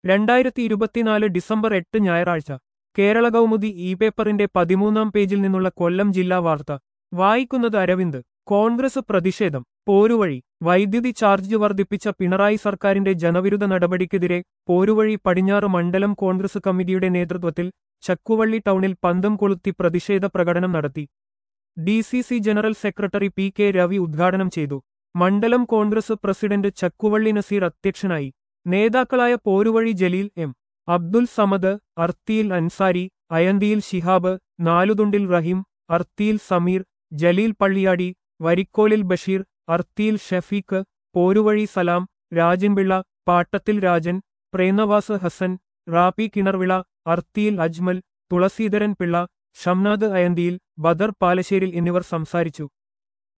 രണ്ടായിരത്തി ഇരുപത്തിനാല് ഡിസംബർ എട്ട് ഞായറാഴ്ച കേരള കൗമുദി ഇ പേപ്പറിന്റെ പതിമൂന്നാം പേജിൽ നിന്നുള്ള കൊല്ലം ജില്ലാ വാർത്ത വായിക്കുന്നത് അരവിന്ദ് കോൺഗ്രസ് പ്രതിഷേധം പോരുവഴി വൈദ്യുതി ചാർജ് വർദ്ധിപ്പിച്ച പിണറായി സർക്കാരിന്റെ ജനവിരുദ്ധ നടപടിക്കെതിരെ പോരുവഴി പടിഞ്ഞാറ് മണ്ഡലം കോൺഗ്രസ് കമ്മിറ്റിയുടെ നേതൃത്വത്തിൽ ചക്കുവള്ളി ടൗണിൽ പന്തം കൊളുത്തി പ്രതിഷേധ പ്രകടനം നടത്തി D C C general secretary P K Ravi ഉദ്ഘാടനം ചെയ്തു മണ്ഡലം കോൺഗ്രസ് പ്രസിഡന്റ് ചക്കുവള്ളി നസീർ അധ്യക്ഷനായി നേതാക്കളായ പോരുവഴി ജലീൽ എം അബ്ദുൽ സമദ് അർത്തിയിൽ അൻസാരി അയന്തിയിൽ ശിഹാബ് നാലുതുണ്ടിൽ റഹീം അർത്തിയിൽ സമീർ ജലീൽ പള്ളിയാടി വരിക്കോലിൽ ബഷീർ അർത്തിയിൽ ഷഫീഖ് പോരുവഴി സലാം രാജൻപിള്ള പാട്ടത്തിൽ രാജൻ പ്രേമവാസ് ഹസൻ റാപ്പി കിണർവിള അർത്തിയിൽ അജ്മൽ തുളസീധരൻ പിള്ള ഷംനാദ് അയന്തിയിൽ ബദർ പാലശ്ശേരിൽ എന്നിവർ സംസാരിച്ചു